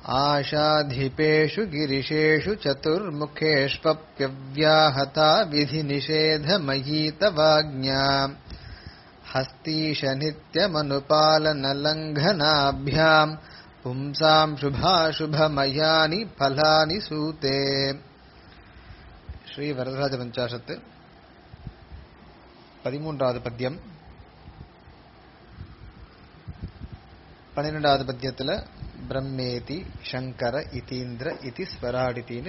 आशाधिपेषु गिरिशेषु चतुर्मुखेष्वप्यव्याहता विधिनिषेधमयी तवाज्ञा हस्तीश नित्यमनुपालनलङ्घनाभ्याम् पुंसाम् शुभाशुभमयानि फलानि सूते ஸ்ரீ வரதராஜ பஞ்சாசத்து பதிமூன்றாவது பத்தியம் பன்னிரெண்டாவது பத்தியத்துல பிரம்மேதி சங்கர இதீந்திர இதி ஸ்வராடித்தின்னு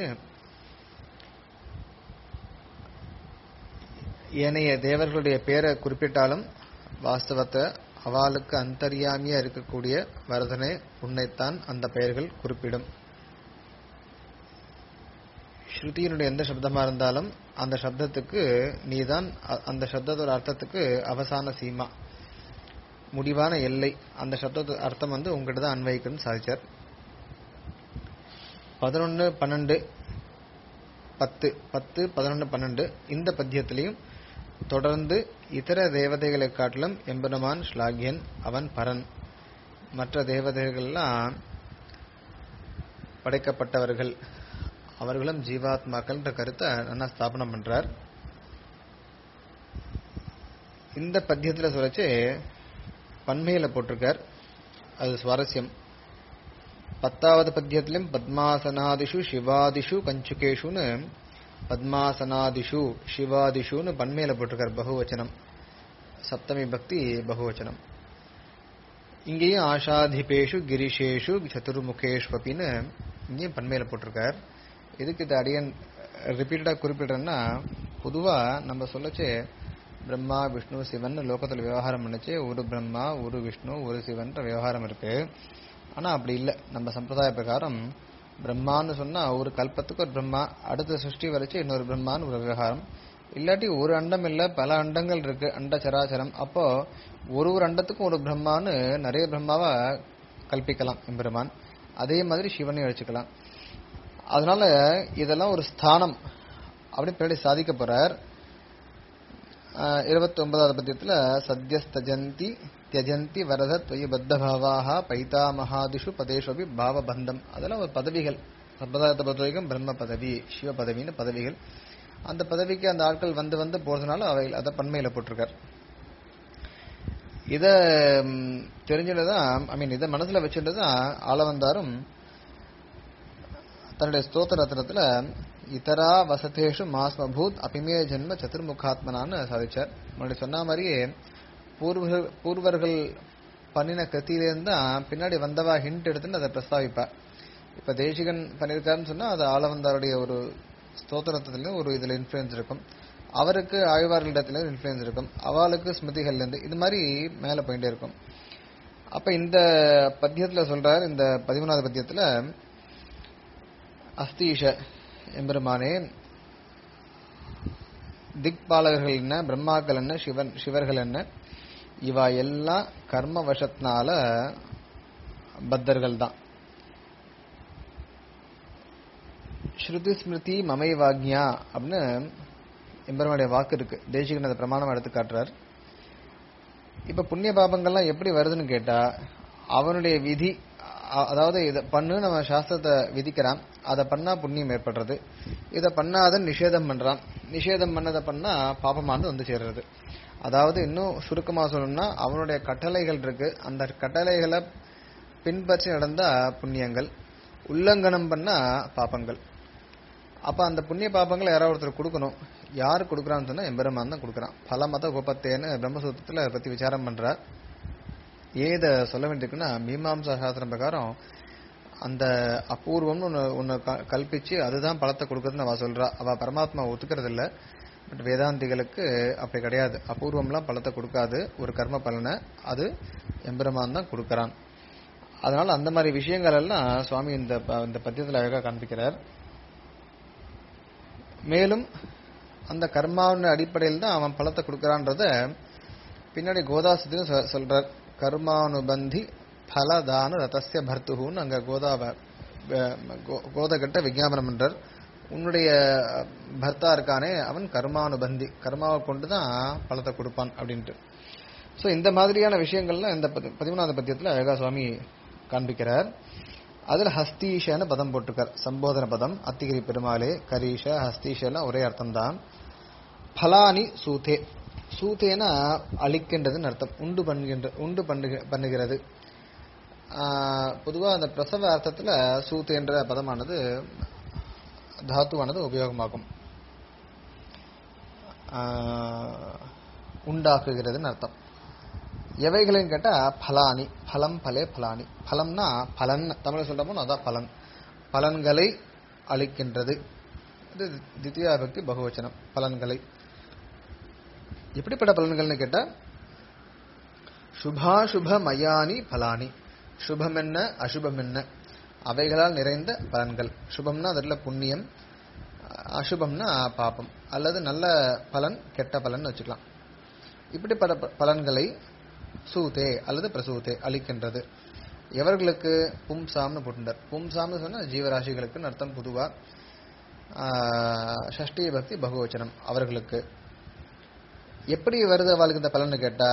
ஏனைய தேவர்களுடைய பேரை குறிப்பிட்டாலும் வாஸ்தவத்தை அவளுக்கு அந்தர்யாமியா இருக்கக்கூடிய வரதனே உன்னைத்தான் அந்த பெயர்கள் குறிப்பிடும் ஸ்ருதியினுடைய எந்த சப்தமா இருந்தாலும் அந்த சப்தத்துக்கு நீதான் அ- அந்த சப்தத்தோட அர்த்தத்துக்கு அவசான சீமா முடிவான எல்லை அந்த சப்தத்து அர்த்தம் வந்து உங்ககிட்ட தான் அன்வயிக்கணும்னு சாதிச்சார் பதினொன்னு பன்னெண்டு பத்து பத்து பதினொன்னு பன்னெண்டு இந்த பத்தியத்திலையும் தொடர்ந்து இதர தேவதைகளை காட்டிலும் எம்பெருமான் ஸ்லாகியன் அவன் பரன் மற்ற தேவதைகள்லாம் படைக்கப்பட்டவர்கள் அவர்களும் ஜீவாத்மாக்கள்ன்ற கருத்தை நல்லா ஸ்தாபனம் பண்றார் இந்த பத்தியத்துல சொல்லச்சு பன்மையில போட்டிருக்கார் அது சுவாரஸ்யம் பத்தாவது பத்தியத்திலும் பத்மாசனாதிஷு சிவாதிஷு கஞ்சுகேஷுன்னு பத்மாசனாதிஷு சிவாதிஷுன்னு பன்மையில போட்டிருக்கார் பகுவச்சனம் சப்தமி பக்தி பகுவச்சனம் இங்கேயும் ஆஷாதிபேஷு கிரிஷேஷு சதுர்முகேஷ்வப்பின்னு இங்கேயும் பன்மையில போட்டிருக்கார் எதுக்கு இது அடியன் ரிப்பீட்டடா குறிப்பிடுறேன்னா பொதுவா நம்ம சொல்லச்சே பிரம்மா விஷ்ணு சிவன் லோகத்துல விவகாரம் பண்ணுச்சு ஒரு பிரம்மா ஒரு விஷ்ணு ஒரு சிவன்ற விவகாரம் இருக்கு ஆனா அப்படி இல்லை நம்ம சம்பிரதாய பிரகாரம் பிரம்மான்னு சொன்னா ஒரு கல்பத்துக்கு ஒரு பிரம்மா அடுத்த சிருஷ்டி வரைச்சு இன்னொரு பிரம்மான்னு ஒரு விவகாரம் இல்லாட்டி ஒரு அண்டம் இல்ல பல அண்டங்கள் இருக்கு அண்ட சராச்சரம் அப்போ ஒரு ஒரு அண்டத்துக்கும் ஒரு பிரம்மான்னு நிறைய பிரம்மாவை கல்பிக்கலாம் எம்பெருமான் அதே மாதிரி சிவனையும் வச்சுக்கலாம் அதனால இதெல்லாம் ஒரு ஸ்தானம் அப்படின்னு பின்னாடி சாதிக்க போறார் இருபத்தி ஒன்பதாவது பத்தியத்துல சத்யஸ்தஜந்தி தியஜந்தி வரத துவய பத்த பாவாக பைதாமகாதிஷு பதேஷோபி பாவபந்தம் அதெல்லாம் ஒரு பதவிகள் சம்பிரதாயத்தை பொறுத்த வரைக்கும் பிரம்ம பதவி சிவ பதவின்னு பதவிகள் அந்த பதவிக்கு அந்த ஆட்கள் வந்து வந்து போறதுனால அவைகள் அதை பண்மையில போட்டிருக்கார் இத ம், தெரிஞ்சுட்டுதான் ஐ மீன் இதை மனசுல வச்சுட்டுதான் ஆளவந்தாரும் தன்னுடைய ஸ்தோத்திர ரத்னத்துல இதரா வசதேஷு மாஸ்மபூத் அபிமே ஜென்ம சதுர்முகாத்மனான்னு சாதிச்சார் முன்னாடி சொன்ன மாதிரியே பூர்வர்கள் பூர்வர்கள் பண்ணின கத்தியிலேருந்து தான் பின்னாடி வந்தவா ஹிண்ட் எடுத்துன்னு அதை பிரஸ்தாவிப்பா இப்ப தேசிகன் பண்ணியிருக்காருன்னு சொன்னா அது ஆளவந்தாருடைய ஒரு ஸ்தோத்திரத்திலையும் ஒரு இதுல இன்ஃபுளுன்ஸ் இருக்கும் அவருக்கு ஆழ்வார்களிடத்துல இன்ஃபுளுன்ஸ் இருக்கும் அவளுக்கு ஸ்மிருதிகள்ல இருந்து இது மாதிரி மேல போயிட்டே இருக்கும் அப்ப இந்த பத்தியத்துல சொல்றார் இந்த பதிமூணாவது பத்தியத்துல அஸ்தீஷ எம்பெருமானே திக்பாலகர்கள் என்ன பிரம்மாக்கள் என்ன சிவன் சிவர்கள் என்ன இவா எல்லாம் கர்ம வசத்தினால பத்தர்கள் தான் ஸ்ருதி ஸ்மிருதி மமை வாக்ஞா அப்படின்னு எம்பெருமானுடைய வாக்கு இருக்கு தேசிகன் அதை பிரமாணம் எடுத்து காட்டுறார் இப்ப புண்ணிய பாபங்கள்லாம் எப்படி வருதுன்னு கேட்டா அவனுடைய விதி அ- அதாவது இதை பண்ணு நம்ம சாஸ்திரத்தை விதிக்கிறான் அதை பண்ணா புண்ணியம் ஏற்படுறது இதை பண்ணாத நிஷேதம் பண்றான் நிஷேதம் பண்ணதை பண்ணா பாபமானது வந்து சேர்றது அதாவது இன்னும் சுருக்கமா சொல்லணும்னா அவனுடைய கட்டளைகள் இருக்கு அந்த கட்டளைகளை பின்பற்றி நடந்தா புண்ணியங்கள் உல்லங்கனம் பண்ணா பாபங்கள் அப்ப அந்த புண்ணிய பாபங்களை யாராவது ஒருத்தர் கொடுக்கணும் யார் கொடுக்குறான்னு சொன்னா எம்பெருமான் தான் கொடுக்குறான் பல மத கோபத்தேன்னு பிரம்மசூத்திரத்துல அதை பத்தி விசாரம் பண்றார் ஏன் இதை சொல்ல வேண்டியிருக்குன்னா மீமாம்சா சாஸ்திரம் பிரகாரம் அந்த அபூர்வம்னு ஒன்று ஒன்று கல்பிச்சு அதுதான் பலத்தை கொடுக்குறதுன்னு அவ சொல்றா அவ பரமாத்மா ஒத்துக்கிறது இல்ல பட் வேதாந்திகளுக்கு அப்படி கிடையாது அபூர்வம்லாம் பலத்தை கொடுக்காது ஒரு கர்ம பலனை அது எம்பெருமான் தான் கொடுக்கறான் அதனால அந்த மாதிரி விஷயங்கள் எல்லாம் சுவாமி இந்த ப- இந்த பத்தியத்தில் அழகா காண்பிக்கிறார் மேலும் அந்த கர்மாவின் அடிப்படையில் தான் அவன் பலத்தை கொடுக்கறான்றத பின்னாடி கோதாசத்தையும் சொ- சொல்றார் கர்மானுபந்தி பலதான ரதஸ்ய பர்த்துகுன்னு அங்க கோதாவை கோதகிட்ட விஞ்ஞாபனம் பண்றார் உன்னுடைய பர்த்தா இருக்கானே அவன் கர்மானுபந்தி கர்மாவை கொண்டு தான் பலத்தை கொடுப்பான் அப்படின்ட்டு ஸோ இந்த மாதிரியான விஷயங்கள்லாம் இந்த பதி- பதிமூணாவது பத்தியத்தில் அழகா சுவாமி காண்பிக்கிறார் அதுல ஹஸ்தீஷன்னு பதம் போட்டிருக்கார் சம்போதன பதம் அத்திகிரி பெருமாளே கரீஷ ஹஸ்தீஷெல்லாம் ஒரே அர்த்தம் தான் பலானி சூதே சூதேனா அழிக்கின்றதுன்னு அர்த்தம் உண்டு பண்ணுகின்ற உண்டு பண்ணுக பண்ணுகிறது பொதுவாக அந்த பிரசவ அர்த்தத்தில் சூத்து என்ற பதமானது தாத்துவானது உபயோகமாகும் ஆஹ், உண்டாக்குகிறதுன்னு அர்த்தம் எவைகளைன்னு கேட்டா பலானி பலம் பலே பலானி பலம்னா பலன் தமிழ் சொல்றோமோ அதான் பலன் பலன்களை அளிக்கின்றது இது தித்தியா பக்தி பகுவச்சனம் பலன்களை எப்படிப்பட்ட பலன்கள்னு கேட்டா சுபாசுப மயானி பலானி சுபம் என்ன அசுபம் என்ன அவைகளால் நிறைந்த பலன்கள் சுபம்னா அதில் புண்ணியம் அசுபம்னா பாபம் அல்லது நல்ல பலன் கெட்ட பலன் வச்சுக்கலாம் இப்படிப்பட்ட ப- பலன்களை சூதே அல்லது பிரசூதே அளிக்கின்றது எவர்களுக்கு பும்சாம்னு போட்டுட்டார் பும்சாம்னு சொன்னா ஜீவராசிகளுக்குன்னு அர்த்தம் பொதுவா ஆஹ், ஷஷ்டி பக்தி பகுவச்சனம் அவர்களுக்கு எப்படி வருது அவளுக்கு இந்த பலன்னு கேட்டா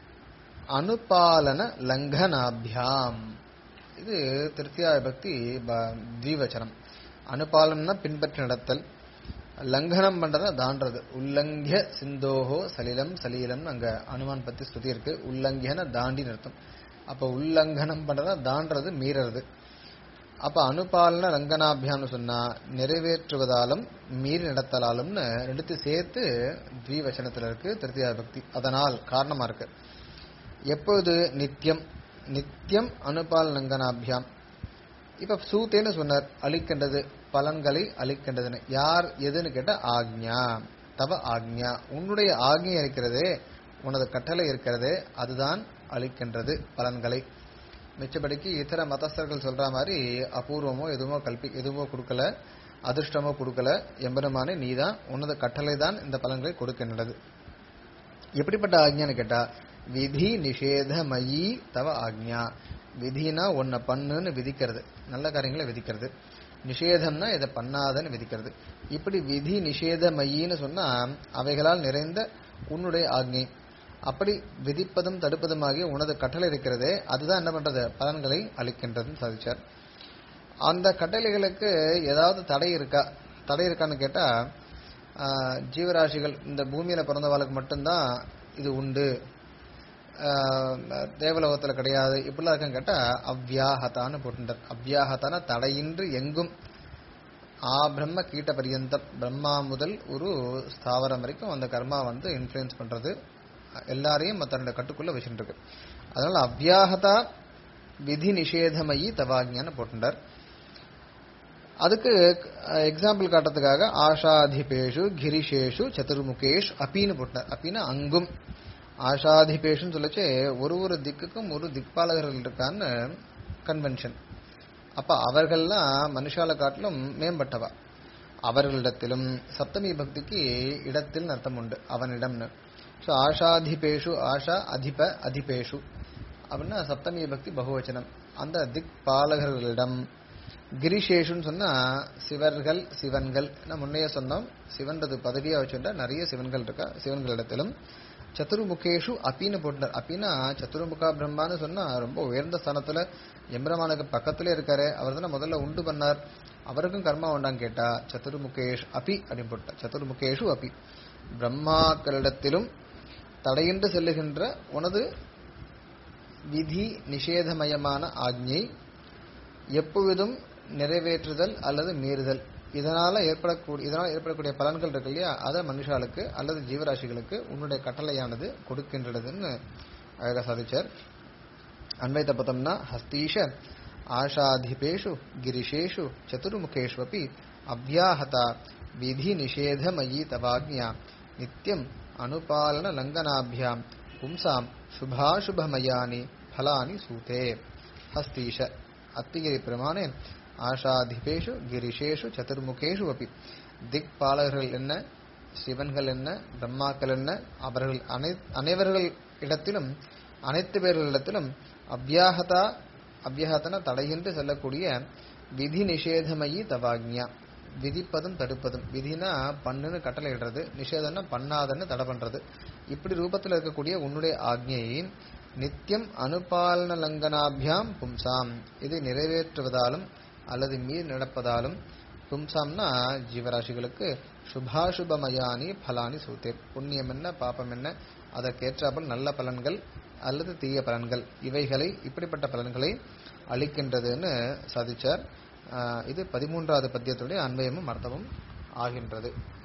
அனுபாலன லங்கனாபியாம் இது திருத்தியா பக்தி ப- த்விவச்சனம் அனுபாலனம்னா பின்பற்றி நடத்தல் லங்கனம் பண்றதா தாண்டறது உல்லங்கிய சிந்தோஹோ சலிலம் சலீலம்னு அங்க அனுமான் பத்தி ஸ்துதி இருக்கு உல்லங்கியன தாண்டின்னு அர்த்தம் அப்ப உல்லங்கனம் பண்றதா தாண்டறது மீறது அப்ப அனுபாலன ரங்கனாபியான்னு சொன்னா நிறைவேற்றுவதாலும் மீறி நடத்தலாலும்னு ரெண்டுத்தையும் சேர்த்து த்விவச்சனத்துல இருக்கு திருத்தியா பக்தி அதனால் காரணமா இருக்கு எப்பொழுது நித்தியம் நித்தியம் அனுபால் லங்கனாபியாம் இப்ப சூத்தேன்னு சொன்னார் அளிக்கின்றது பலன்களை அளிக்கின்றதுன்னு யார் எதுன்னு கேட்டா ஆக்ஞா தவ ஆக்ஞா உன்னுடைய ஆக்ஞை இருக்கிறதே உனது கட்டளை இருக்கிறதே அதுதான் அளிக்கின்றது பலன்களை மிச்சபடிக்கு இதர மதஸ்தர்கள் சொல்ற மாதிரி அபூர்வமோ எதுவோ கல்பி எதுவோ கொடுக்கல அதிர்ஷ்டமோ கொடுக்கல எம்பெருமானே நீதான் உனது கட்டளை தான் இந்த பலன்களை கொடுக்கின்றது எப்படிப்பட்ட ஆக்ஞான்னு கேட்டா விதி நிஷேத மயி தவ ஆக்ஞா விதினா ஒன்ன பண்ணுன்னு விதிக்கிறது நல்ல காரியங்களை விதிக்கிறது நிஷேதம்னா இதை பண்ணாதன்னு விதிக்கிறது இப்படி விதி நிஷேத மயின்னு சொன்னா அவைகளால் நிறைந்த உன்னுடைய ஆக்ஞை அப்படி விதிப்பதும் தடுப்பதுமாகிய உனது கட்டளை இருக்கிறதே அதுதான் என்ன பண்றது பலன்களை அளிக்கின்றதுன்னு சாதிச்சார் அந்த கட்டளைகளுக்கு ஏதாவது தடை இருக்கா தடை இருக்கான்னு கேட்டா ஆஹ், ஜீவராசிகள் இந்த பூமியில பிறந்தவாளுக்கு மட்டும்தான் இது உண்டு ஆஹ், தேவலோகத்துல கிடையாது இப்படிலாம் இருக்கான்னு கேட்டா அவ்யாஹதான்னு போட்டுட்டார் அவ்யாஹதான தடையின்றி எங்கும் ஆ பிரம்ம கீட்ட பரியந்தம் பிரம்மா முதல் ஒரு ஸ்தாவரம் வரைக்கும் அந்த கர்மா வந்து இன்ஃப்ளூயன்ஸ் பண்றது எல்லாரையும் தன்னோட கட்டுக்குள்ள வச்சுட்டு இருக்கு அதனால அவ்யாஹதா விதி நிஷேதமயி தவாக்ஞான்னு போட்டுட்டார் அதுக்கு எக்ஸாம்பிள் காட்டுறதுக்காக ஆஷாதிபேஷு கிரிஷேஷு சதுர்முகேஷ் அப்பின்னு போட்டார் அப்பின்னா அங்கும் ஆஷாதிபேஷுன்னு சொல்லச்சு ஒரு ஒரு திக்குக்கும் ஒரு திக்பாலகர்கள் இருக்கான்னு கன்வென்ஷன் அப்ப அவர்கள்லாம் மனுஷால காட்டிலும் மேம்பட்டவா அவர்களிடத்திலும் சப்தமி பக்திக்கு இடத்தில் அர்த்தம் உண்டு அவனிடம்னு ஸோ ஆஷாதிபேஷு ஆஷா அதிப அதிபேஷு அப்படின்னா சப்தமி பக்தி பகுவச்சனம் அந்த திக் பாலகர்களிடம் கிரிஷேஷுன்னு சொன்னா சிவர்கள் சிவன்கள் நான் முன்னையே சொன்னோம் சிவன்றது பதவியா வச்சுட்டா நிறைய சிவன்கள் இருக்கா சிவன்களிடத்திலும் சதுர்முகேஷு அப்பின்னு போட்டார் அப்பின்னா சதுர்முகா பிரம்மான்னு சொன்னா ரொம்ப உயர்ந்த ஸ்தானத்துல எம்பிரமானுக்கு பக்கத்திலே இருக்காரு அவர் தானே முதல்ல உண்டு பண்ணார் அவருக்கும் கர்மா உண்டான்னு கேட்டா சதுர்முகேஷ் அபி அப்படின்னு போட்டார் சதுர்முகேஷு அபி பிரம்மாக்களிடத்திலும் தடையின்றி செல்லுகின்ற உனது விதி நிஷேதமயமான ஆக்ஞை எப்பொழுதும் நிறைவேற்றுதல் அல்லது மீறுதல் இதனால ஏற்படக்கூடிய இதனால் ஏற்படக்கூடிய பலன்கள் இருக்கு இல்லையா அதை மனுஷாளுக்கு அல்லது ஜீவராசிகளுக்கு உன்னுடைய கட்டளையானது கொடுக்கின்றதுன்னு அழகா சாதிச்சார் அன்வைத்த பதம்னா ஹஸ்தீஷ ஆஷாதிபேஷு கிரிஷேஷு சதுர்முகேஷ்வபி அவ்யாஹதா விதி நிஷேதமயி தவாக்ஞா நித்யம் அனுபாலன லங்கனாபியாம் பும்சாம் சுபாசுபமயானி ஃபலானி சூதே ஹஸ்தீஷ அத்திகிரி பிரமாணே ஆஷாதிபேஷு கிரிஷேஷு சதுர்முகேஷு அப்பி திக்பாலகர்கள் என்ன சிவன்கள் என்ன பிரம்மாக்கள் என்ன அவர்கள் அனை அனைவர்கள் இடத்திலும் அனைத்து பேர்களிடத்திலும் அவ்யாகதா அவ்யாகத்தன தடையின்றி செல்லக்கூடிய விதி நிஷேதமயி தவாக்ஞா விதிப்பதும் தடுப்பதும் விதினா பண்ணுன்னு கட்டளை இடுறது நிஷேதம்னா பண்ணாதன்னு தடை பண்றது இப்படி ரூபத்தில் இருக்கக்கூடிய உன்னுடைய ஆக்ஞையை நித்தியம் அனுபாலன லங்கனாபியாம் பும்சாம் இதை நிறைவேற்றுவதாலும் அல்லது மீறி நடப்பதாலும் பும்சாம்னா ஜீவராசிகளுக்கு சுபாசுபமயானி பலானி சூத்தேர் புண்ணியம் என்ன பாபம் என்ன அதற்கேற்றாமல் நல்ல பலன்கள் அல்லது தீய பலன்கள் இவைகளை இப்படிப்பட்ட பலன்களை அளிக்கின்றதுன்னு சாதிச்சார் ஆஹ் இது பதிமூன்றாவது பத்தியத்துடைய அன்வயமும் அர்த்தமும் ஆகின்றது